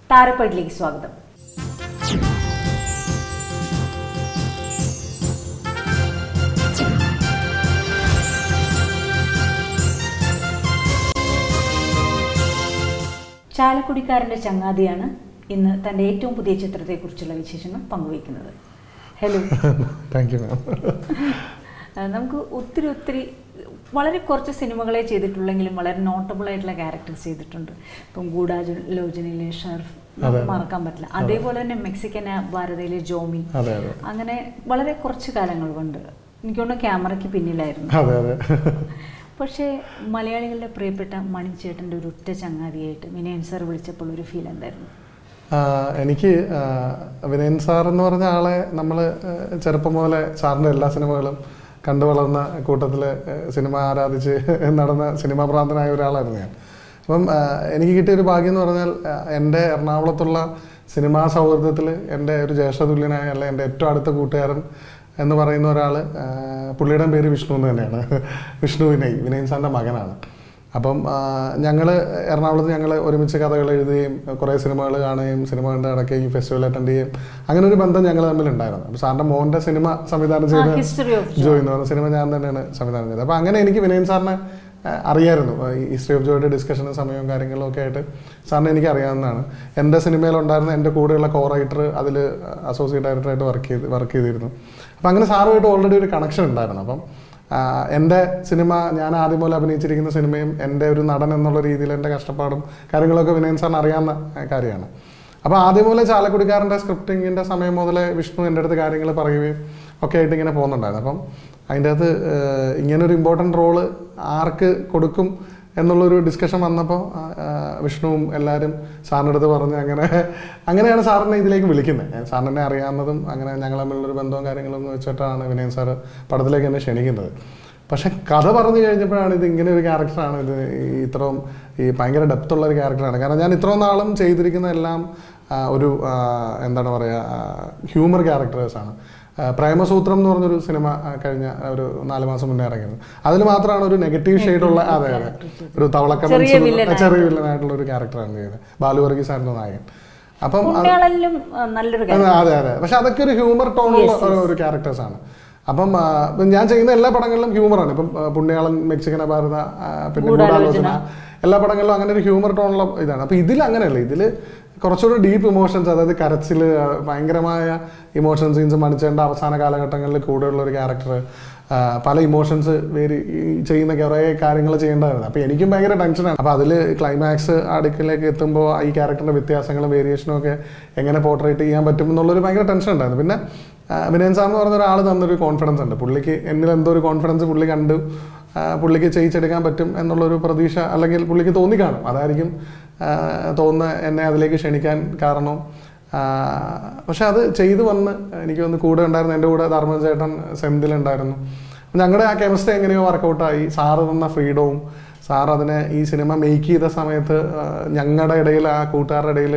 താരപ്പേട്ടിലേക്ക് സ്വാഗതം ചാലക്കുടിക്കാരൻ്റെ ചങ്ങാതിയാണ് ഇന്ന് തൻ്റെ ഏറ്റവും പുതിയ ചിത്രത്തെക്കുറിച്ചുള്ള വിശേഷങ്ങൾ പങ്കുവയ്ക്കുന്നത് ഹലോ താങ്ക് യു മാം ആ, നമുക്ക് ഒത്തിരി ഒത്തിരി വളരെ കുറച്ച് സിനിമകളെ ചെയ്തിട്ടുള്ളെങ്കിലും വളരെ നോട്ടബിൾ ആയിട്ടുള്ള ക്യാരക്ടേഴ്സ് ചെയ്തിട്ടുണ്ട് ഇപ്പം ഗൂഢാലോചനയിലെ ഷർഫ് നമുക്ക് മറക്കാൻ പറ്റില്ല അതേപോലെ തന്നെ മെക്സിക്കൻ ഭാരതയിലെ ജോമി അതെ അതെ അങ്ങനെ വളരെ കുറച്ച് കാലങ്ങൾ കൊണ്ട് എനിക്ക് തോന്നുന്നു ക്യാമറയ്ക്ക് പിന്നിലായിരുന്നു അതെ അതെ പക്ഷേ മലയാളികളുടെ പ്രിയപ്പെട്ട മണിച്ചേട്ടൻ്റെ ഒരു ഉറ്റ ചങ്ങാതിയായിട്ട് വിനയൻ സാർ വിളിച്ചപ്പോൾ ഒരു ഫീൽ എന്തായിരുന്നു ആ, എനിക്ക് ആ, വിനയൻ സാർ എന്ന് പറഞ്ഞ ആളെ നമ്മൾ ചെറുപ്പം മുതലേ സാറിൻ്റെ എല്ലാ സിനിമകളും കണ്ടു വളർന്ന കൂട്ടത്തിൽ സിനിമ ആരാധിച്ച് നടന്ന സിനിമാ ഭ്രാന്തനായ ഒരാളായിരുന്നു ഞാൻ അപ്പം ആ, എനിക്ക് കിട്ടിയ ഒരു ഭാഗ്യം എന്ന് പറഞ്ഞാൽ ആ, എൻ്റെ എറണാകുളത്തുള്ള സിനിമാ സൗഹൃദത്തിൽ എൻ്റെ ഒരു ജ്യേഷ്ഠതുല്യനായ അല്ല എൻ്റെ ഏറ്റവും അടുത്ത കൂട്ടുകാരൻ എന്ന് പറയുന്ന ഒരാൾ പുള്ളിയുടെ പേര് വിഷ്ണു എന്ന് തന്നെയാണ് വിഷ്ണു വിനയ് വിനയൻ സാറിൻ്റെ മകനാണ് അപ്പം ഞങ്ങൾ എറണാകുളത്ത് ഞങ്ങൾ ഒരുമിച്ച് കഥകൾ എഴുതുകയും കുറേ സിനിമകൾ കാണുകയും സിനിമ കണ്ട് നടക്കുകയും ഫെസ്റ്റിവൽ അറ്റൻഡ് ചെയ്യുകയും അങ്ങനെ ഒരു ബന്ധം ഞങ്ങൾ തമ്മിലുണ്ടായിരുന്നു അപ്പോൾ സാറിൻ്റെ മോൻ്റെ സിനിമ സംവിധാനം ചെയ്ത ഹിസ്റ്ററി ഓഫ് ജോയ് എന്ന് പറഞ്ഞ സിനിമ ഞാൻ തന്നെയാണ് സംവിധാനം ചെയ്തത് അപ്പോൾ അങ്ങനെ എനിക്ക് വിനയൻ സാറിനെ ആ, അറിയായിരുന്നു ആ, ഈ ഹിസ്റ്ററി ഓഫ് ജോയുടെ ഡിസ്കഷനും സമയവും കാര്യങ്ങളും ഒക്കെ ആയിട്ട് സാറിനെ എനിക്ക് അറിയാവുന്നതാണ് എൻ്റെ സിനിമയിലുണ്ടായിരുന്ന എൻ്റെ കൂടെയുള്ള കോ റൈറ്റർ അതിൽ അസോസിയേറ്റ് ഡയറക്ടറായിട്ട് വർക്ക് ചെയ്ത് വർക്ക് ചെയ്തിരുന്നു അപ്പം അങ്ങനെ സാറുമായിട്ട് ഓൾറെഡി ഒരു കണക്ഷൻ ഉണ്ടായിരുന്നു അപ്പം ആ, എൻ്റെ സിനിമ ഞാൻ ആദ്യം പോലെ അഭിനയിച്ചിരിക്കുന്ന സിനിമയും എൻ്റെ ഒരു നടൻ എന്നുള്ള രീതിയിൽ എൻ്റെ കഷ്ടപ്പാടും കാര്യങ്ങളൊക്കെ വിനയൻ സാറിന് അറിയാവുന്ന ആ, കാര്യമാണ് അപ്പോൾ ആദ്യം മുതലേ ചാലക്കുടിക്കാരൻ്റെ സ്ക്രിപ്റ്റിങ്ങിൻ്റെ സമയം മുതലേ വിഷ്ണു എൻ്റെ അടുത്ത് കാര്യങ്ങൾ പറയുകയും ഒക്കെ ആയിട്ട് ഇങ്ങനെ പോകുന്നുണ്ടായിരുന്നു അപ്പം അതിൻ്റെ അകത്ത് ഏഹ്, ഇങ്ങനൊരു ഇമ്പോർട്ടൻ്റ് റോള് ആർക്ക് കൊടുക്കും എന്നുള്ളൊരു ഡിസ്കഷൻ വന്നപ്പോൾ ആ, ആ, വിഷ്ണുവും എല്ലാവരും സാറിൻ്റെ അടുത്ത് പറഞ്ഞ് അങ്ങനെ അങ്ങനെയാണ് സാറിനെ ഇതിലേക്ക് വിളിക്കുന്നത് ഞാൻ സാറിനെ അറിയാവുന്നതും അങ്ങനെ ഞങ്ങൾ തമ്മിലുള്ളൊരു ബന്ധവും കാര്യങ്ങളും എന്ന് വെച്ചിട്ടാണ് വിനയൻ സാറ് പടത്തിലേക്ക് എന്നെ ക്ഷണിക്കുന്നത് പക്ഷെ കഥ പറഞ്ഞു കഴിഞ്ഞപ്പോഴാണ് ഇത് ഇങ്ങനെ ഒരു ക്യാരക്ടറാണ് ഇത് ഈ ഇത്രയും ഈ ഭയങ്കര ഡെപ്ത് ഉള്ള ഒരു ക്യാരക്ടറാണ് കാരണം ഞാൻ ഇത്രയും നാളും ചെയ്തിരിക്കുന്ന എല്ലാം ആ, ഒരു ആ, എന്താണ് പറയുക ഹ്യൂമർ ക്യാരക്ടേഴ്സാണ് പ്രേമസൂത്രം എന്ന് പറഞ്ഞൊരു സിനിമ ആ, കഴിഞ്ഞ ഒരു നാല് മാസം മുന്നേ ഇറങ്ങിയത് അതിൽ മാത്രമാണ് ഒരു നെഗറ്റീവ് ഷെയ്ഡുള്ള അതെ അതെ ഒരു തവളക്കട ചെറിയ villain ചെറിയ വില്ലനായിട്ടുള്ള ഒരു ക്യാരക്ടറാണ് ചെയ്തത് ബാലു വർഗീസ് ആയിരുന്നു നായകൻ അപ്പം അത് പുണ്യാളനിലും ആ, നല്ലൊരു അതെ അതെ അതെ പക്ഷെ അതൊക്കെ ഒരു ഹ്യൂമർ ടോണുള്ള ഒരു ക്യാരക്ടേഴ്സ് ആണ് അപ്പം ആ, ഇപ്പം ഞാൻ ചെയ്യുന്ന എല്ലാ പടങ്ങളിലും ഹ്യൂമറാണ് ഇപ്പം ആ, പുണ്യാളൻ മെക്സിക്കൻ ഭാരത ആ, പിന്നെ ഗൂഢാലോചന എല്ലാ പടങ്ങളിലും അങ്ങനെ ഒരു ഹ്യൂമർ ടോണുള്ള ഇതാണ് അപ്പം ഇതിൽ അങ്ങനെയല്ല ഇതിൽ കുറച്ചുകൂടി ഡീപ്പ് ഇമോഷൻസ് അതായത് കരച്ചിൽ ഭയങ്കരമായ ഇമോഷൻ സീൻസ് മണിച്ചേണ്ട അവസാന കാലഘട്ടങ്ങളിൽ കൂടെയുള്ള ഒരു ക്യാരക്ടർ പല ഇമോഷൻസ് വേരി ഈ ചെയ്യുന്ന കുറേ കാര്യങ്ങൾ ചെയ്യേണ്ടതായിരുന്നു അപ്പോൾ എനിക്കും ഭയങ്കര ടെൻഷനാണ് അപ്പോൾ അതിൽ ക്ലൈമാക്സ് അടുക്കിലേക്ക് എത്തുമ്പോൾ ഈ ക്യാരക്ടറിൻ്റെ വ്യത്യാസങ്ങളും വേരിയേഷനും ഒക്കെ എങ്ങനെ പോർട്രേറ്റ് ചെയ്യാൻ പറ്റും എന്നുള്ളൊരു ഭയങ്കര ടെൻഷൻ ഉണ്ടായിരുന്നു പിന്നെ ആ, വിനയൻ സാർ എന്ന് പറഞ്ഞ ഒരാൾ തന്നൊരു കോൺഫിഡൻസ് ഉണ്ട് പുള്ളിക്ക് എന്നിൽ എന്തോ ഒരു കോൺഫിഡൻസ് പുള്ളി കണ്ടു ആ, പുള്ളിക്ക് ചെയ്യിച്ചെടുക്കാൻ പറ്റും എന്നുള്ളൊരു പ്രതീക്ഷ അല്ലെങ്കിൽ പുള്ളിക്ക് തോന്നിക്കാണും അതായിരിക്കും ആ, തോന്നുന്ന എന്നെ അതിലേക്ക് ക്ഷണിക്കാൻ കാരണം ആ, പക്ഷെ അത് ചെയ്തു വന്ന് എനിക്ക് വന്ന് കൂടെ ഉണ്ടായിരുന്നു എൻ്റെ കൂടെ ധർമ്മൻ ചേട്ടൻ സെന്തിലുണ്ടായിരുന്നു ഞങ്ങളുടെ ആ കെമിസ്ട്രി എങ്ങനെയോ വർക്കൗട്ടായി സാറ് തന്ന ഫ്രീഡവും സാർ അതിനെ ഈ സിനിമ മേക്ക് ചെയ്ത സമയത്ത് ആ, ഞങ്ങളുടെ ഇടയിൽ ആ കൂട്ടുകാരുടെ ഇടയിൽ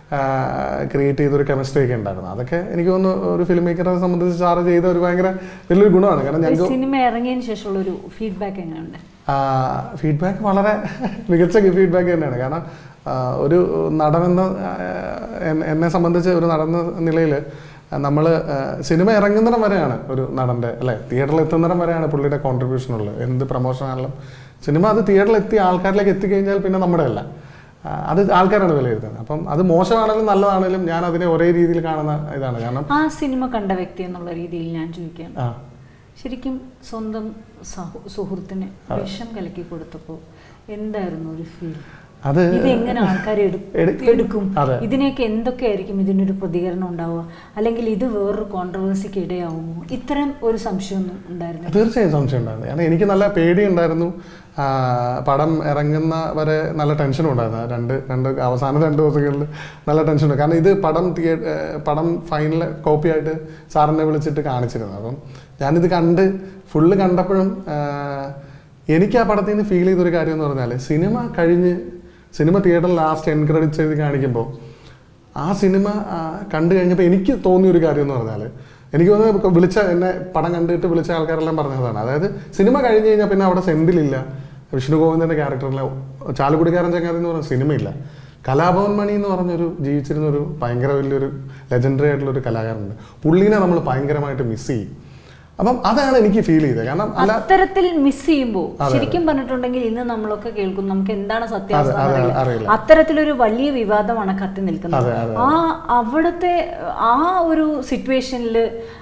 ക്രിയേറ്റ് ചെയ്തൊരു കെമിസ്ട്രി ഒക്കെ ഉണ്ടായിരുന്നു അതൊക്കെ എനിക്ക് തോന്നുന്നു ഒരു ഫിലിം മേക്കറെ സംബന്ധിച്ച് സാറ് ചെയ്ത ഒരു ഭയങ്കര വലിയൊരു ഗുണമാണ് കാരണം ഈ ഞങ്ങൾക്ക് സിനിമ ഇറങ്ങിയതിന് ശേഷമുള്ള ഒരു ഫീഡ്ബാക്ക് എങ്ങനെയുണ്ട് ഫീഡ്ബാക്ക് വളരെ മികച്ച ഫീഡ്ബാക്ക് തന്നെയാണ് കാരണം ആ, ഒരു നടനെന്ന ആ, എൻ- എന്നെ സംബന്ധിച്ച് ഒരു നടന്ന നിലയിൽ നമ്മൾ സിനിമ ഇറങ്ങുന്നിടം വരെയാണ് ഒരു നടൻ്റെ അല്ലേ തിയേറ്ററിൽ എത്തുന്നിടം വരെയാണ് പുള്ളിയുടെ കോൺട്രിബ്യൂഷൻ ഉള്ളത് എന്ത് പ്രൊമോഷൻ ആണെങ്കിലും സിനിമ അത് തിയേറ്ററിൽ എത്തി ആൾക്കാരിലേക്ക് എത്തിക്കഴിഞ്ഞാൽ പിന്നെ നമ്മുടെ അല്ല ആ, അത് ആൾക്കാരാണ് വിലയിരുത്തുന്നത് അപ്പം അത് മോശമാണെങ്കിലും നല്ലതാണെങ്കിലും ഞാൻ അതിനെ ഒരേ രീതിയിൽ കാണുന്ന ഇതാണ് കാരണം ആ സിനിമ കണ്ട വ്യക്തി എന്നുള്ള രീതിയിൽ ഞാൻ ചോദിക്കാം ആ ശരിക്കും സ്വന്തം സഹു- സുഹൃത്തിന് വിഷം കലക്കി കൊടുത്തപ്പോൾ എന്തായിരുന്നു ഒരു ഫീൽ അത് ഇത് എങ്ങനെ ആൾക്കാർ എടുക്കും. എടുക്കും അതെ. ഇതിനെയൊക്കെ എന്തൊക്കെയായിരിക്കും ഇതിനൊരു പ്രതികരണം ഉണ്ടാവുക അല്ലെങ്കിൽ ഇത് വേറൊരു കോൺട്രവേഴ്സിക്ക് ഇടയാവുമോ ഇത്തരം ഒരു സംശയമൊന്നും ഉണ്ടായിരുന്നു തീർച്ചയായും സംശയം ഉണ്ടായിരുന്നു കാരണം എനിക്ക് നല്ല പേടി ഉണ്ടായിരുന്നു ആ, പടം ഇറങ്ങുന്ന വരെ നല്ല ടെൻഷനും ഉണ്ടായിരുന്നു ആ രണ്ട് രണ്ട് അവസാന രണ്ട് ദിവസങ്ങളിൽ നല്ല ടെൻഷൻ ഉണ്ട് കാരണം ഇത് പടം തിയേ ഏർ പടം ഫൈനൽ കോപ്പി ആയിട്ട് സാറിനെ വിളിച്ചിട്ട് കാണിച്ചിരുന്നു അപ്പം ഞാനിത് കണ്ട് ഫുള്ള് കണ്ടപ്പോഴും ആ, എനിക്ക് ആ പടത്തിൽ നിന്ന് ഫീൽ ചെയ്തൊരു കാര്യം എന്ന് പറഞ്ഞാൽ സിനിമ കഴിഞ്ഞ് സിനിമ തിയേറ്ററിൽ ലാസ്റ്റ് എൻ ക്രെഡിറ്റ്സ് എഴുതി കാണിക്കുമ്പോൾ ആ സിനിമ ആ, കണ്ടു കഴിഞ്ഞപ്പോൾ എനിക്ക് തോന്നിയ ഒരു കാര്യം എന്ന് പറഞ്ഞാൽ എനിക്ക് തോന്നുന്നത് വിളിച്ച എന്നെ പടം കണ്ടിട്ട് വിളിച്ച ആൾക്കാരെല്ലാം പറഞ്ഞതാണ് അതായത് സിനിമ കഴിഞ്ഞ് കഴിഞ്ഞാൽ പിന്നെ അവിടെ സെന്തിലില്ല വിഷ്ണു ഗോവിന്ദന്റെ ക്യാരക്ടറിലെ ചാലക്കുടിക്കാരൻ ചങ്ങാതി എന്ന് പറഞ്ഞ സിനിമയില്ല കലാഭവൻ മണി എന്ന് പറഞ്ഞൊരു ജീവിച്ചിരുന്ന ഒരു ഭയങ്കര വലിയൊരു ലെജൻഡറി ആയിട്ടുള്ള ഒരു കലാകാരനുണ്ട് പുള്ളീനെ നമ്മൾ ഭയങ്കരമായിട്ട് മിസ് ചെയ്യും അപ്പം അതാണ് എനിക്ക് ഫീൽ ചെയ്തത് കാരണം അല്ല അത്തരത്തിൽ മിസ് ചെയ്യുമ്പോൾ ശരിക്കും പറഞ്ഞിട്ടുണ്ടെങ്കിൽ ഇന്ന് നമ്മളൊക്കെ കേൾക്കും നമുക്ക് എന്താണ് സത്യാവസ്ഥ അതെ, എന്ന് അതെ, അറിയില്ല അറിയില്ല. അത്തരത്തിലൊരു വലിയ വിവാദമാണ് കത്തി നിൽക്കുന്നത് അതെ, അതെ, ആ അവിടുത്തെ ആ ഒരു സിറ്റുവേഷനിൽ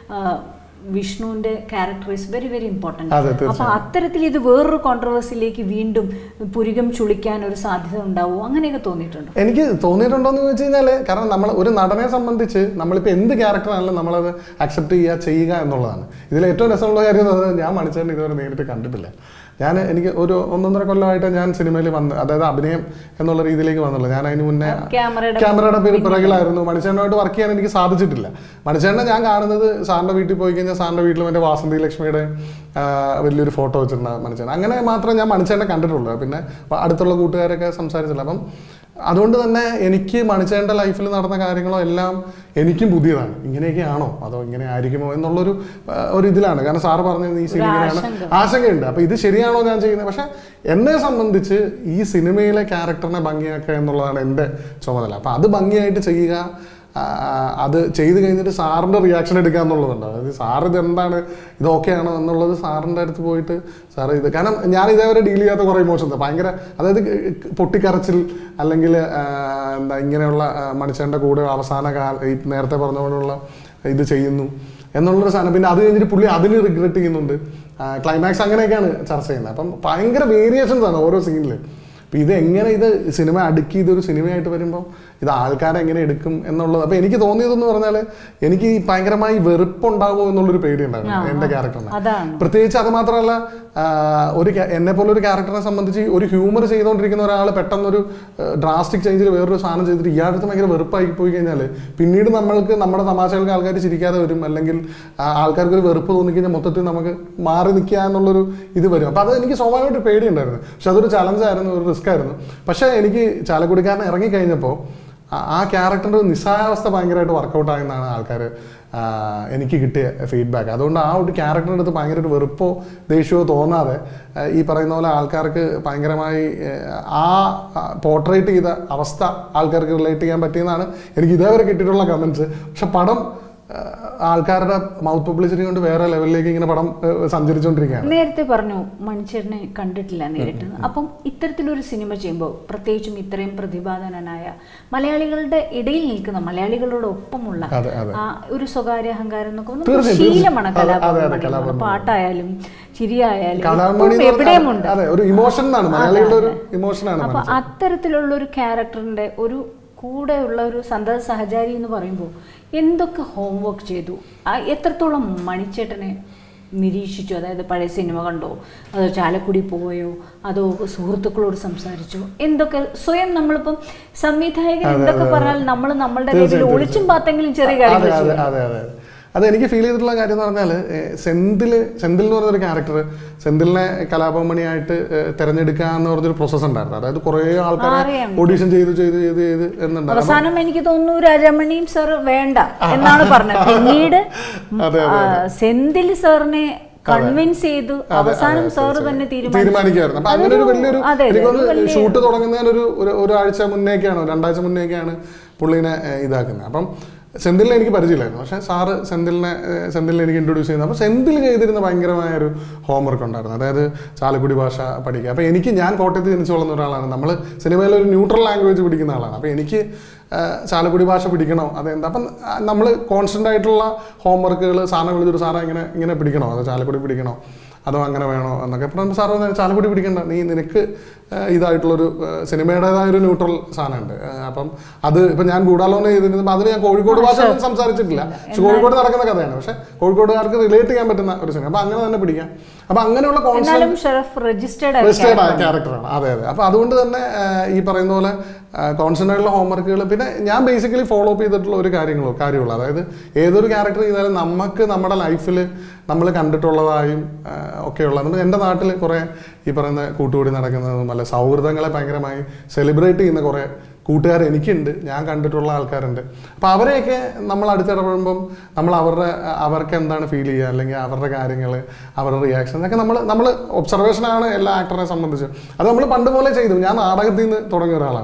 വിഷ്ണുവിന്റെ character is very very important അതെ, അപ്പൊ അത്തരത്തിൽ ഇത് വേറൊരു കോൺട്രവേഴ്സിയിലേക്ക് വീണ്ടും പുരികം ചുളിക്കാൻ ഒരു സാധ്യത ഉണ്ടാവുമോ അങ്ങനെയൊക്കെ തോന്നിയിട്ടുണ്ടോ എനിക്ക് തോന്നിയിട്ടുണ്ടോന്ന് ചോദിച്ചു കഴിഞ്ഞാൽ കാരണം നമ്മൾ ഒരു നടനെ സംബന്ധിച്ച് നമ്മളിപ്പോൾ എന്ത് ക്യാരക്ടറാണെങ്കിലും നമ്മളത് അക്സെപ്റ്റ് ചെയ്യുക ചെയ്യുക എന്നുള്ളതാണ് ഇതിൽ ഏറ്റവും രസമുള്ള കാര്യം എന്ന് പറഞ്ഞാൽ ഞാൻ മണിച്ചേട്ടൻ ഇതുവരെ നേരിട്ട് കണ്ടിട്ടില്ല ഞാൻ എനിക്ക് ഒരു ഒന്നൊന്നര കൊല്ലമായിട്ട് ഞാൻ സിനിമയിൽ വന്ന് അതായത് അഭിനയം എന്നുള്ള രീതിയിലേക്ക് വന്നുള്ളൂ ഞാൻ അതിന് മുന്നേ ക്യാമറയുടെ ക്യാമറയുടെ പേര് പിറകിലായിരുന്നു മണിച്ചേട്ടനുമായിട്ട് വർക്ക് ചെയ്യാൻ എനിക്ക് സാധിച്ചിട്ടില്ല മണിച്ചേട്ടനെ ഞാൻ കാണുന്നത് സാറിന്റെ വീട്ടിൽ പോയി കഴിഞ്ഞാൽ സാറിന്റെ വീട്ടിൽ മറ്റേ വാസന്തി ലക്ഷ്മിയുടെ ആ, വലിയൊരു ഫോട്ടോ വെച്ചിട്ടുണ്ട് മണിച്ചേട്ടൻ അങ്ങനെ മാത്രമേ ഞാൻ മണിച്ചേട്ടനെ കണ്ടിട്ടുള്ളൂ പിന്നെ അടുത്തുള്ള കൂട്ടുകാരൊക്കെ സംസാരിച്ചില്ല അപ്പം അതുകൊണ്ട് തന്നെ എനിക്ക് മണിച്ചേട്ടൻ്റെ ലൈഫിൽ നടന്ന കാര്യങ്ങളോ എല്ലാം എനിക്കും പുതിയതാണ് ഇങ്ങനെയൊക്കെയാണോ അതോ ഇങ്ങനെ ആയിരിക്കുമോ എന്നുള്ളൊരു ആ, ഒരു ഇതിലാണ് കാരണം സാറ് പറഞ്ഞത് ഈ സിനിമ ഇങ്ങനെയാണ് ആശങ്ക. ആശങ്കയുണ്ട് അപ്പൊ ഇത് ശരിയാണോ ഞാൻ ചെയ്യുന്നത് പക്ഷെ എന്നെ സംബന്ധിച്ച് ഈ സിനിമയിലെ ക്യാരക്ടറിനെ ഭംഗിയാക്കുക എന്നുള്ളതാണ് എൻ്റെ ചുമതല അപ്പൊ അത് ഭംഗിയായിട്ട് ചെയ്യുക ആ, അത് ചെയ്ത് കഴിഞ്ഞിട്ട് സാറിന്റെ റിയാക്ഷൻ എടുക്കുക എന്നുള്ളതുണ്ട് അതായത് സാർ ഇത് എന്താണ് ഇത് okay ആണോ എന്നുള്ളത് സാറിന്റെ അടുത്ത് പോയിട്ട് സാർ ഇത് കാരണം ഞാൻ ഇതേവരെ ഡീൽ ചെയ്യാത്ത കുറേ ഇമോഷൻസ് ഭയങ്കര അതായത് പൊട്ടിക്കരച്ചിൽ അല്ലെങ്കിൽ എന്താ ഇങ്ങനെയുള്ള ആ, മനുഷ്യന്റെ കൂടെ അവസാന കാല ഈ നേരത്തെ പറഞ്ഞ പോലുള്ള ഇത് ചെയ്യുന്നു എന്നുള്ളൊരു സാധനം പിന്നെ അത് കഴിഞ്ഞിട്ട് പുള്ളി അതിന് റിഗ്രറ്റ് ചെയ്യുന്നുണ്ട് ക്ലൈമാക്സ് അങ്ങനെയൊക്കെയാണ് ചർച്ച ചെയ്യുന്നത് അപ്പം ഭയങ്കര വേരിയേഷൻസ് ആണ് ഓരോ സീനിൽ അപ്പം ഇത് എങ്ങനെ ഇത് സിനിമ അടുക്കി ഇതൊരു സിനിമയായിട്ട് വരുമ്പോൾ ഇത് ആൾക്കാരെ എങ്ങനെ എടുക്കും എന്നുള്ളത് അപ്പം എനിക്ക് തോന്നിയതെന്ന് പറഞ്ഞാൽ എനിക്ക് ഈ ഭയങ്കരമായി വെറുപ്പുണ്ടാകുമോ എന്നുള്ളൊരു പേടി ഉണ്ടായിരുന്നു എൻ്റെ ക്യാരക്ടറിന് അതാണ് പ്രത്യേകിച്ച് അത് മാത്രമല്ല ആ, ഒരു ക്യാ- എന്നെ പോലെ ഒരു ക്യാരക്ടറിനെ സംബന്ധിച്ച് ഒരു ഹ്യൂമർ ചെയ്തുകൊണ്ടിരിക്കുന്ന ഒരാൾ പെട്ടെന്നൊരു ഡ്രാസ്റ്റിക് ചേഞ്ചിൽ വേറൊരു സാധനം ചെയ്തിട്ട് ഇയാളുടെ ഭയങ്കര വെറുപ്പായി പോയി കഴിഞ്ഞാൽ പിന്നീട് നമ്മൾക്ക് നമ്മുടെ തമാശകൾക്ക് ആൾക്കാർ ചിരിക്കാതെ വരും അല്ലെങ്കിൽ ആ, ആൾക്കാർക്ക് ഒരു വെറുപ്പ് തോന്നിക്കഴിഞ്ഞാൽ മൊത്തത്തിൽ നമുക്ക് മാറി നിൽക്കുക എന്നുള്ളൊരു ഇത് വരും അപ്പോൾ അത് എനിക്ക് സ്വാഭാവികമായിട്ട് പേടിയുണ്ടായിരുന്നു പക്ഷെ അതൊരു ചലഞ്ചായിരുന്നു ഒരു റിസ്ക് ആയിരുന്നു പക്ഷേ എനിക്ക് ചാലക്കുടിക്കാരൻ ഇറങ്ങിക്കഴിഞ്ഞപ്പോൾ ആ- ആ ക്യാരക്ടറിൻ്റെ നിസ്സായാവസ്ഥ ഭയങ്കരമായിട്ട് വർക്കൗട്ട് ആയെന്നാണ് ആൾക്കാർ എനിക്ക് കിട്ടിയ ഫീഡ്ബാക്ക് അതുകൊണ്ട് ആ ഒരു ക്യാരക്ടറിൻ്റെ അടുത്ത് ഭയങ്കര ഒരു വെറുപ്പോ ദേഷ്യമോ തോന്നാതെ ആ, ഈ പറയുന്ന പോലെ ആൾക്കാർക്ക് ഭയങ്കരമായി ആ, ആ പോർട്രേറ്റ് ചെയ്ത അവസ്ഥ ആൾക്കാർക്ക് റിലേറ്റ് ചെയ്യാൻ പറ്റിയെന്നാണ് എനിക്ക് ഇതേവരെ കിട്ടിയിട്ടുള്ള കമൻസ് പക്ഷെ പടം ആ, ആൾക്കാരുടെ മൗത്ത് പബ്ലിസിറ്റി കൊണ്ട് വേറെ ലെവലിലേക്ക് ഇങ്ങനെ പടം ആ, സഞ്ചരിച്ചുകൊണ്ടിരിക്കുകയാണ് നേരത്തെ പറഞ്ഞു മണിച്ചേട്ടനെ കണ്ടിട്ടില്ല നേരിട്ട് അപ്പം ഇത്തരത്തിലൊരു സിനിമ ചെയ്യുമ്പോൾ പ്രത്യേകിച്ചും ഇത്രയും പ്രതിപാദനനായ മലയാളികളുടെ ഇടയിൽ നിൽക്കുന്ന മലയാളികളോടൊപ്പമുള്ള അതെ അതെ ആ ഒരു സ്വകാര്യ അഹങ്കാരം എന്നൊക്കെ നമുക്ക് തീർച്ചയായും, ശീലമാണ് തീർച്ചയായും. അതെ, അതെ, കലാപം കലാപം. പാട്ടായാലും ചിരിയായാലും കലാമണി ഇപ്പം എവിടെയുമുണ്ട് അതെ ഒരു ഇമോഷൻ ആണ് മലയാളികളുടെ ഒരു ഇമോഷനാണ് അപ്പൊ അത്തരത്തിലുള്ള ഒരു ക്യാരക്ടറിന്റെ ഒരു കൂടെയുള്ള ഒരു സന്തത സഹചാരി എന്ന് പറയുമ്പോൾ എന്തൊക്കെ ഹോംവർക്ക് ചെയ്തു ആ എത്രത്തോളം മണിച്ചേട്ടനെ നിരീക്ഷിച്ചു അതായത് പഴയ സിനിമ കണ്ടോ അതോ ചാലക്കുടി പോയോ അതോ സുഹൃത്തുക്കളോട് സംസാരിച്ചോ എന്തൊക്കെ സ്വയം നമ്മളിപ്പം സംവിധായകൻ എന്തൊക്കെ പറഞ്ഞാൽ നമ്മൾ നമ്മളുടെ രീതിയിൽ ഒളിച്ചും പാത്തെങ്കിലും ചെറിയ കാര്യങ്ങൾ അതെ അതെ അതെ അതെ അത് എനിക്ക് ഫീൽ ചെയ്തിട്ടുള്ള കാര്യം എന്ന് പറഞ്ഞാൽ സെന്തില് സെന്തിൽ എന്ന് പറഞ്ഞൊരു ക്യാരക്ടർ സെന്തിലിനെ കലാപമണിയായിട്ട് ഏഹ്, തെരഞ്ഞെടുക്കുക എന്ന് പറഞ്ഞൊരു പ്രോസസ്സ് ഉണ്ടായിരുന്നു അതായത് കുറേ ആൾക്കാരെ അറിയാം. ഓഡീഷൻ ചെയ്ത് ചെയ്ത് ചെയ്ത് ചെയ്ത് എന്നുണ്ടായിരുന്നു അവസാനം എനിക്ക് തോന്നുന്നു രാജാമണിയും സാർ വേണ്ട എന്നാണ് പറഞ്ഞത് പിന്നീട് അതെ, ആ, സെന്തിൽ സാറിനെ കൺവിൻസ് ചെയ്തു അവസാനം സാർ തന്നെ തീരുമാനിച്ചു തീരുമാനിക്കുമായിരുന്നു അപ്പൊ അങ്ങനെ ഒരു വലിയൊരു അതെ, അതെ, എനിക്കൊന്ന് ഒരു വലിയ- ഷൂട്ട് തുടങ്ങുന്നതിന് ഒരു ഒരു- ഒരാഴ്ച മുന്നേക്കാണ് രണ്ടാഴ്ച മുന്നേക്കാണ് പുള്ളിനെ ഏഹ്, ഇതാക്കുന്നത് അപ്പം സെന്തിലിനെ എനിക്ക് പരിചയമില്ലായിരുന്നു പക്ഷേ സാറ് സെന്തിലിനെ ഏഹ്, സെന്തിലിനെ എനിക്ക് ഇൻട്രൊഡ്യൂസ് ചെയ്യുന്നത് അപ്പോൾ സെന്തിൽ ചെയ്തിരുന്ന ഭയങ്കരമായ ഒരു ഹോംവർക്ക് ഉണ്ടായിരുന്നു അതായത് ചാലക്കുടി ഭാഷ പഠിക്കുക അപ്പോൾ എനിക്ക് ഞാൻ കോട്ടയത്ത് ജനിച്ചു വളർന്ന ഒരാളാണ് നമ്മൾ സിനിമയിൽ ഒരു ന്യൂട്രൽ ലാംഗ്വേജ് പിടിക്കുന്ന ആളാണ് അപ്പോൾ എനിക്ക് ഏഹ്, ചാലക്കുടി ഭാഷ പിടിക്കണോ അതെന്താ അപ്പം നമ്മൾ കോൺസ്റ്റൻ്റ് ആയിട്ടുള്ള ഹോംവർക്കുകൾ സാറിനെ വിളിച്ചൊരു സാറേ ഇങ്ങനെ ഇങ്ങനെ പിടിക്കണോ അതോ ചാലക്കുടി പിടിക്കണോ അതോ അങ്ങനെ വേണോ എന്നൊക്കെ അപ്പോൾ സാർ പറഞ്ഞു ചാലക്കുടി പിടിക്കണ്ട നീ നിനക്ക് ഏഹ്, ഇതായിട്ടുള്ളൊരു ഏഹ്, സിനിമയുടേതായ ഒരു ന്യൂട്രൽ സാധനമുണ്ട് ഏഹ്, അപ്പം അത് ഇപ്പം ഞാൻ ഗൂഢാലോചന ചെയ്തിരുന്നപ്പോൾ അതിന് ഞാൻ കോഴിക്കോട് ഭാഷ ഒന്നും സംസാരിച്ചിട്ടില്ല പക്ഷെ കോഴിക്കോട് നടക്കുന്ന കഥയാണ് പക്ഷെ കോഴിക്കോടുകാർക്ക് റിലേറ്റ് ചെയ്യാൻ പറ്റുന്ന ഒരു സിനിമ അപ്പം അങ്ങനെ തന്നെ പിടിക്കാം അപ്പം അങ്ങനെയുള്ള കോൺസെപ്റ്റ് എന്നാലും ഷെറഫ് രജിസ്റ്റേർഡ് രജിസ്റ്റേർഡ് ആയ ക്യാരക്ടറാണ് അതെ അതെ അപ്പോൾ അതുകൊണ്ട് തന്നെ ആ, ഈ പറയുന്ന പോലെ കോൺസ്റ്റന്റ് ആയിട്ടുള്ള ഹോംവർക്കുകൾ പിന്നെ ഞാൻ ബേസിക്കലി ഫോളോ അപ്പ് ചെയ്തിട്ടുള്ള ഒരു കാര്യങ്ങളോ കാര്യമുള്ളൂ അതായത് ഏതൊരു ക്യാരക്ടർ ചെയ്താലും നമുക്ക് നമ്മുടെ ലൈഫിൽ നമ്മൾ കണ്ടിട്ടുള്ളതായും ആ, ഒക്കെയുള്ള നമ്മൾ എൻ്റെ നാട്ടിൽ കുറേ ഈ പറയുന്ന കൂട്ടുകൂടി നടക്കുന്നതും അല്ല സൗഹൃദങ്ങളെ ഭയങ്കരമായി സെലിബ്രേറ്റ് ചെയ്യുന്ന കുറേ കൂട്ടുകാർ എനിക്കുണ്ട് ഞാൻ കണ്ടിട്ടുള്ള ആൾക്കാരുണ്ട് അപ്പോൾ അവരെയൊക്കെ നമ്മൾ അടുത്തിടപെടുമ്പം നമ്മൾ അവരുടെ അവർക്ക് എന്താണ് ഫീൽ ചെയ്യുക അല്ലെങ്കിൽ അവരുടെ കാര്യങ്ങൾ അവരുടെ റിയാക്ഷൻ അതൊക്കെ നമ്മൾ നമ്മൾ ഒബ്സർവേഷനാണ് എല്ലാ ആക്ടറിനെ സംബന്ധിച്ച് അത് നമ്മൾ പണ്ട് പോലെ ചെയ്തു ഞാൻ നാടകത്തിൽ നിന്ന് തുടങ്ങിയ ഒരാളാണ്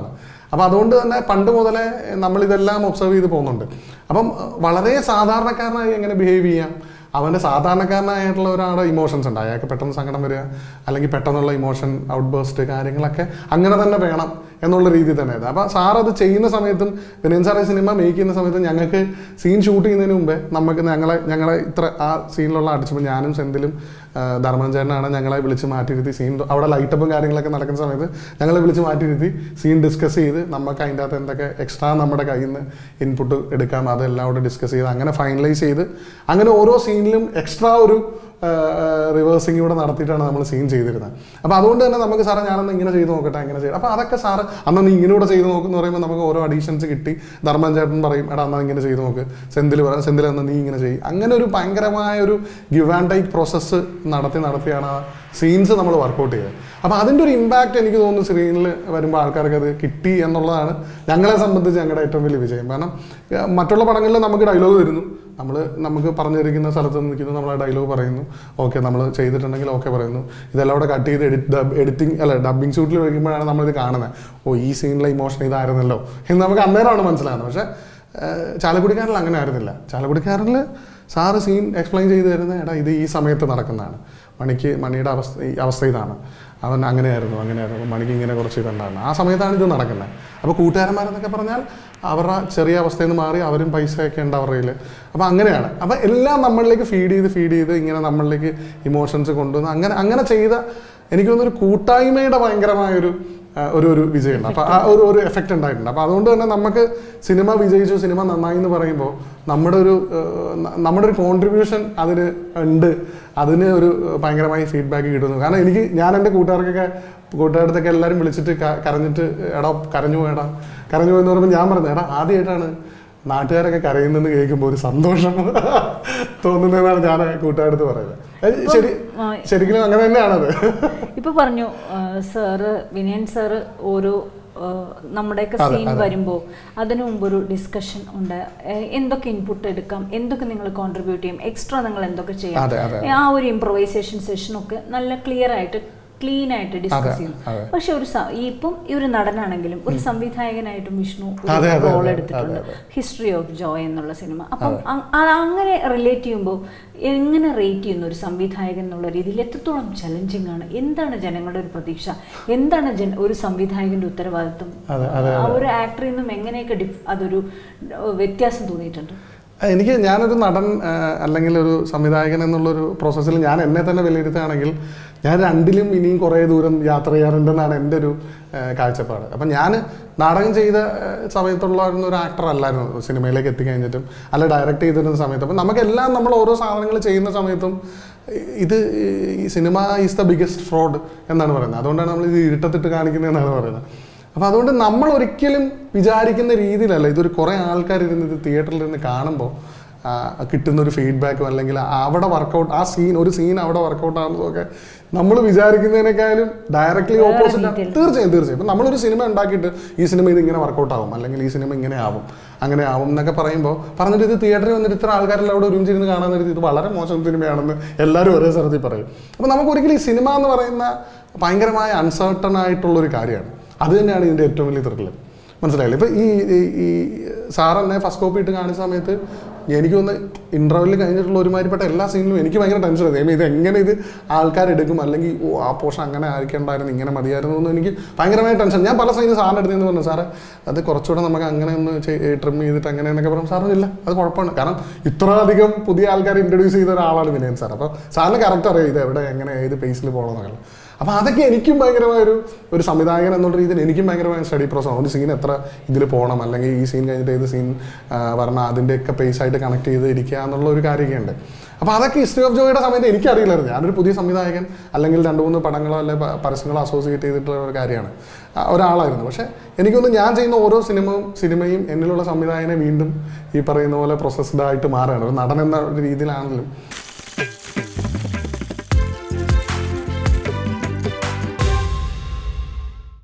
അപ്പോൾ അതുകൊണ്ട് തന്നെ പണ്ട് മുതലേ നമ്മൾ ഇതെല്ലാം ഒബ്സർവ് ചെയ്ത് പോകുന്നുണ്ട് അപ്പം അഹ് വളരെ സാധാരണക്കാരനായി എങ്ങനെ ബിഹേവ് ചെയ്യാം അവൻ്റെ സാധാരണക്കാരനായിട്ടുള്ള ഒരാളുടെ ഇമോഷൻസ് ഉണ്ട് അയാൾക്ക് പെട്ടെന്ന് സങ്കടം വരിക അല്ലെങ്കിൽ പെട്ടെന്നുള്ള ഇമോഷൻ ഔട്ട് ബേസ്റ്റ് കാര്യങ്ങളൊക്കെ അങ്ങനെ തന്നെ വേണം എന്നുള്ള രീതി തന്നെ ആയിരുന്നു അപ്പോൾ സാർ അത് ചെയ്യുന്ന സമയത്തും വിനയൻ സാർ ഈ സിനിമ മേക്ക് ചെയ്യുന്ന സമയത്ത് ഞങ്ങൾക്ക് സീൻ ഷൂട്ട് ചെയ്യുന്നതിന് മുമ്പേ നമുക്ക് ഞങ്ങളെ ഞങ്ങളെ ഇത്ര ആ സീനിലുള്ള അടിച്ചപ്പോൾ ഞാനും സെന്തിലും ധർമ്മഞ്ചേട്ടനാണ് ഞങ്ങളെ വിളിച്ച് മാറ്റിയിരുത്തി സീൻ അവിടെ ലൈറ്റപ്പും കാര്യങ്ങളൊക്കെ നടക്കുന്ന സമയത്ത് ഞങ്ങളെ വിളിച്ച് മാറ്റിയിരുത്തി സീൻ ഡിസ്കസ് ചെയ്ത് നമുക്ക് അതിൻ്റെ അകത്ത് എന്തൊക്കെ എക്സ്ട്രാ നമ്മുടെ കയ്യിൽ നിന്ന് ഇൻപുട്ട് എടുക്കാം അതെല്ലാം അവിടെ ഡിസ്കസ് ചെയ്ത് അങ്ങനെ ഫൈനലൈസ് ചെയ്ത് അങ്ങനെ ഓരോ സീനിലും എക്സ്ട്രാ ഒരു റിവേഴ്സിങ് കൂടെ നടത്തിയിട്ടാണ് നമ്മൾ സീൻ ചെയ്തിരുന്നത് അപ്പോൾ അതുകൊണ്ട് തന്നെ നമുക്ക് സാറേ ഞാനൊന്ന് ഇങ്ങനെ ചെയ്ത് നോക്കട്ടെ അങ്ങനെ ചെയ്ത് അപ്പോൾ അതൊക്കെ സാറ് അന്ന് നീ ഇങ്ങനെ കൂടെ ചെയ്ത് നോക്കുന്നു പറയുമ്പോൾ നമുക്ക് ഓരോ അഡീഷൻസ് കിട്ടി ധർമ്മൻ ചേട്ടൻ പറയും എടാ എന്നാൽ ഇങ്ങനെ ചെയ്ത് നോക്ക് സെന്തിൽ പറ സെന്തിൽ എന്നാൽ നീ ഇങ്ങനെ ചെയ്യും അങ്ങനെ ഒരു ഭയങ്കരമായ ഒരു ഗിവ് ആൻഡ് ടൈക്ക് പ്രോസസ്സ് നടത്തി നടത്തിയാണ് ആ സീൻസ് നമ്മൾ വർക്കൗട്ട് ചെയ്തത് അപ്പോൾ അതിൻ്റെ ഒരു ഇമ്പാക്റ്റ് എനിക്ക് തോന്നുന്നു സ്ക്രീനിൽ വരുമ്പോൾ ആൾക്കാർക്ക് അത് കിട്ടി എന്നുള്ളതാണ് ഞങ്ങളെ സംബന്ധിച്ച് ഞങ്ങളുടെ ഏറ്റവും വലിയ വിജയം കാരണം ഏർ മറ്റുള്ള പടങ്ങളിൽ നമുക്ക് ഡയലോഗ് വരുന്നു നമ്മൾ നമുക്ക് പറഞ്ഞിരിക്കുന്ന സ്ഥലത്ത് നിൽക്കുന്നു നമ്മൾ ആ ഡയലോഗ് പറയുന്നു ഓക്കെ നമ്മൾ ചെയ്തിട്ടുണ്ടെങ്കിൽ ഓക്കെ പറയുന്നു ഇതെല്ലാം കൂടെ കട്ട് ചെയ്ത് എഡിറ്റ് ഡബ് എഡിറ്റിംഗ് അല്ല ഡബിങ് ഷൂട്ടിൽ വയ്ക്കുമ്പോഴാണ് നമ്മളിത് കാണുന്നത് ഓ ഈ സീനിലെ ഇമോഷൻ ഇതായിരുന്നല്ലോ എന്ന് നമുക്ക് അന്നേരമാണ് മനസ്സിലാകുന്നത് പക്ഷേ ഏഹ് ചാലക്കുടിക്കാരിൽ അങ്ങനെ ആയിരുന്നില്ല ചാലക്കുടിക്കാരിൽ സാറ് സീൻ എക്സ്പ്ലെയിൻ ചെയ്ത് തരുന്നത് എടാ ഇത് ഈ സമയത്ത് നടക്കുന്നതാണ് മണിക്ക് മണിയുടെ അവസ്ഥ ഈ അവസ്ഥ ഇതാണ് അവൻ അങ്ങനെയായിരുന്നു അങ്ങനെയായിരുന്നു മണിക്ക് ഇങ്ങനെ കുറച്ച് ഇതുണ്ടായിരുന്നു ആ സമയത്താണ് ഇത് നടക്കുന്നത് അപ്പോൾ കൂട്ടുകാരന്മാരെന്നൊക്കെ പറഞ്ഞാൽ അവരുടെ ചെറിയ അവസ്ഥയിൽ നിന്ന് മാറി അവരും പൈസയൊക്കെ ഉണ്ട് അവരുടെ കയ്യിൽ അപ്പോൾ അങ്ങനെയാണ് അപ്പോൾ എല്ലാം നമ്മളിലേക്ക് ഫീഡ് ചെയ്ത് ഫീഡ് ചെയ്ത് ഇങ്ങനെ നമ്മളിലേക്ക് ഇമോഷൻസ് കൊണ്ടുവന്ന് അങ്ങനെ അങ്ങനെ ചെയ്ത എനിക്ക് തോന്നുന്നു ഒരു കൂട്ടായ്മയുടെ ഭയങ്കരമായൊരു ആ, ഒരു ഒരു വിജയമുണ്ട് അപ്പോൾ ആ ഒരു ഒരു എഫക്റ്റ് ഉണ്ടായിട്ടുണ്ട് അപ്പോൾ അതുകൊണ്ട് തന്നെ നമുക്ക് സിനിമ വിജയിച്ചു സിനിമ നന്നായി എന്ന് പറയുമ്പോൾ നമ്മുടെ ഒരു ഏഹ്, ന- നമ്മുടെ ഒരു കോൺട്രിബ്യൂഷൻ അതിന് ഉണ്ട് അതിന് ഒരു ഏഹ്, ഭയങ്കരമായി ഫീഡ്ബാക്ക് കിട്ടുന്നു കാരണം എനിക്ക് ഞാൻ എൻ്റെ കൂട്ടുകാർക്കൊക്കെ കൂട്ടുകാരത്തൊക്കെ എല്ലാവരും വിളിച്ചിട്ട് ക- കരഞ്ഞിട്ട് എടാ കരഞ്ഞു പോയടാ കരഞ്ഞു പോയെന്ന് പറയുമ്പോൾ ഞാൻ പറഞ്ഞു എടാ ആദ്യമായിട്ടാണ് നാട്ടുകാരൊക്കെ കരയുന്നെന്ന് കേൾക്കുമ്പോൾ ഒരു സന്തോഷം തോന്നുന്നതെന്നാണ് ഞാൻ കൂട്ടുകാരത്ത് പറയുന്നത് അത് ശരി ആ, ശരിക്കും അങ്ങനെ തന്നെയാണത് ഇപ്പൊ പറഞ്ഞു ആ, സാറ് വിനയൻ സാറ് ഓരോ ആ, നമ്മുടെയൊക്കെ അതെ, സീൻ അതെ. വരുമ്പോൾ അതിനു മുമ്പ് ഒരു ഡിസ്കഷൻ ഉണ്ട് ഏ, എന്തൊക്കെ ഇൻപുട്ട് എടുക്കാം എന്തൊക്കെ നിങ്ങൾ കോൺട്രിബ്യൂട്ട് ചെയ്യും എക്സ്ട്രാ നിങ്ങൾ എന്തൊക്കെ ചെയ്യാം അതെ, അതെ, ആ ഒരു ഇംപ്രവൈസേഷൻ സെഷനൊക്കെ നല്ല ക്ലിയർ ആയിട്ട് ക്ലീൻ ആയിട്ട് ഡിസ്കസ് അതെ, ചെയ്യും അതെ. പക്ഷെ ഒരു സ- ഈ ഇപ്പം ഈ ഒരു നടനാണെങ്കിലും ഒരു സംവിധായകനായിട്ടും വിഷ്ണു അതെ, അതെ, റോൾ അതെ, എടുത്തിട്ടുണ്ട് അതെ, ഹിസ്റ്ററി ഓഫ് ജോയ് എന്നുള്ള സിനിമ അപ്പം അ- അത് അങ്ങനെ റിലേറ്റ് ചെയ്യുമ്പോൾ എങ്ങനെ റേറ്റ് ചെയ്യുന്നു ഒരു സംവിധായകൻ എന്നുള്ള രീതിയിൽ എത്രത്തോളം ചലഞ്ചിങ് ആണ് എന്താണ് ജനങ്ങളുടെ ഒരു പ്രതീക്ഷ എന്താണ് ജന ഒരു സംവിധായകന്റെ ഉത്തരവാദിത്വം അതെ, അതെ, ആ ഒരു ആക്ടറിൽ നിന്നും എങ്ങനെയൊക്കെ ഡിഫ് അതൊരു ഏഹ്, വ്യത്യാസം തോന്നിയിട്ടുണ്ട് ആ, എനിക്ക് ഞാനൊരു നടൻ ആ, അല്ലെങ്കിൽ ഒരു സംവിധായകൻ എന്നുള്ളൊരു പ്രോസസ്സിൽ ഞാൻ എന്നെ തന്നെ വിലയിരുത്തുകയാണെങ്കിൽ ഞാൻ രണ്ടിലും ഇനിയും കുറേ ദൂരം യാത്ര ചെയ്യാറുണ്ടെന്നാണ് എൻ്റെ ഒരു ആ, കാഴ്ചപ്പാട് അപ്പം ഞാൻ നാടകം ചെയ്ത ആ, സമയത്തുള്ളായിരുന്ന ഒരു ആക്ടർ അല്ലായിരുന്നു സിനിമയിലേക്ക് എത്തിക്കഴിഞ്ഞിട്ടും അല്ല ഡയറക്റ്റ് ചെയ്തിരുന്ന സമയത്ത് അപ്പം നമുക്കെല്ലാം നമ്മൾ ഓരോ സാധനങ്ങൾ ചെയ്യുന്ന സമയത്തും ഇ- ഇത് ഈ cinema is the biggest fraud എന്നാണ് പറയുന്നത് അതുകൊണ്ടാണ് നമ്മൾ ഇത് ഇരുട്ടത്തിട്ട് കാണിക്കുന്നതെന്നാണ് പറയുന്നത് അപ്പോൾ അതുകൊണ്ട് നമ്മൾ ഒരിക്കലും വിചാരിക്കുന്ന രീതിയിലല്ല ഇതൊരു കുറേ ആൾക്കാർ ഇരുന്ന് ഇത് തിയേറ്ററിൽ ഇരുന്ന് കാണുമ്പോൾ കിട്ടുന്ന ഒരു ഫീഡ്ബാക്കും അല്ലെങ്കിൽ അവിടെ വർക്കൗട്ട് ആ സീൻ ഒരു സീൻ അവിടെ വർക്കൗട്ട് ആകുന്നതൊക്കെ നമ്മൾ വിചാരിക്കുന്നതിനേക്കാളും ഡയറക്റ്റ്ലി വേറെ ഓപ്പോസിറ്റ് detail. തീർച്ചയായും തീർച്ചയായും ഇപ്പം നമ്മളൊരു സിനിമ ഉണ്ടാക്കിയിട്ട് ഈ സിനിമ ഇത് ഇങ്ങനെ വർക്കൗട്ട് ആവും അല്ലെങ്കിൽ ഈ സിനിമ ഇങ്ങനെ ആവും അങ്ങനെ ആവും എന്നൊക്കെ പറയുമ്പോൾ പറഞ്ഞിട്ട് ഇത് തിയേറ്ററിൽ വന്നിട്ട് ഇത്ര ആൾക്കാരെല്ലാം അവിടെ ഒരുമിച്ചിരുന്ന് കാണാൻ നേരത്ത് ഇത് വളരെ മോശം സിനിമയാണെന്ന് എല്ലാവരും ഒരേ സ്ഥലത്തിൽ പറയും അപ്പോൾ നമുക്ക് ഒരിക്കലും ഈ സിനിമ എന്ന് പറയുന്ന ഭയങ്കരമായ അൺസർട്ടൺ ആയിട്ടുള്ളൊരു കാര്യമാണ് അത് തന്നെയാണ് ഇതിൻ്റെ ഏറ്റവും വലിയ ത്രില്ല് മനസ്സിലായില്ലേ ഇപ്പം ഈ ഈ- ഈ സാർ എന്നെ ഫസ്റ്റ് കോപ്പി ഇട്ട് കാണിച്ച സമയത്ത് എനിക്ക് ഒന്ന് ഇൻ്റർവ്യൂവിൽ കഴിഞ്ഞിട്ടുള്ള ഒരുമാതിരിപ്പെട്ട എല്ലാ സീനിലും എനിക്ക് ഭയങ്കര ടെൻഷൻ ആയിരുന്നു ഇത് എങ്ങനെ ഇത് ആൾക്കാരെടുക്കും അല്ലെങ്കിൽ ഓ ആ പോഷൻ അങ്ങനെ ആയിരിക്കണ്ടായിരുന്നു ഇങ്ങനെ മതിയായിരുന്നു എന്ന് എനിക്ക് ഭയങ്കരമായ ടെൻഷൻ ഞാൻ പല സീനും സാറിൻ്റെ അടുത്ത് നിന്ന് പറഞ്ഞു സാറ് അത് കുറച്ചുകൂടെ നമുക്ക് അങ്ങനെ ഒന്ന് ട്രിം ചെയ്തിട്ട് അങ്ങനെ എന്നൊക്കെ പറഞ്ഞു സാറിനില്ല അത് കുഴപ്പമാണ് കാരണം ഇത്ര അധികം പുതിയ ആൾക്കാർ ഇൻട്രൊഡ്യൂസ് ചെയ്ത ഒരാളാണ് വിനയൻ സാർ അപ്പോൾ സാറിന് കറക്റ്റ് അറിയാം ഇത് എവിടെ എങ്ങനെ ഏത് പേസിൽ പോകണമെന്നൊക്കെ അപ്പോൾ അതൊക്കെ എനിക്കും ഭയങ്കരമായ ഒരു ഒരു സംവിധായകൻ എന്നുള്ള രീതിയിൽ എനിക്കും ഭയങ്കരമായ സ്റ്റഡി പ്രോസസ് ഒരു സീൻ എത്ര ഇതിൽ പോകണം അല്ലെങ്കിൽ ഈ സീൻ കഴിഞ്ഞിട്ട് ഏത് സീൻ പറഞ്ഞാൽ അതിൻ്റെയൊക്കെ പേസ് ആയിട്ട് കണക്ട് ചെയ്ത് ഇരിക്കുക എന്നുള്ള ഒരു കാര്യമൊക്കെ ഉണ്ട് അപ്പോൾ അതൊക്കെ ഹിസ്റ്ററി ഓഫ് ജോയുടെ സമയത്ത് എനിക്കറിയില്ലായിരുന്നു ഞാനൊരു പുതിയ സംവിധായകൻ അല്ലെങ്കിൽ രണ്ട് മൂന്ന് പടങ്ങളോ അല്ലെങ്കിൽ പ- പരസ്യങ്ങളോ അസോസിയേറ്റ് ചെയ്തിട്ടുള്ള ഒരു കാര്യമാണ് ആ, ഒരാളായിരുന്നു പക്ഷേ എനിക്കൊന്ന് ഞാൻ ചെയ്യുന്ന ഓരോ സിനിമയും സിനിമയും എന്നിലുള്ള സംവിധായകനെ വീണ്ടും ഈ പറയുന്ന പോലെ പ്രൊസസ്ഡ് ആയിട്ട് മാറുകയാണ് ഒരു നടൻ എന്ന ഒരു രീതിയിലാണെങ്കിലും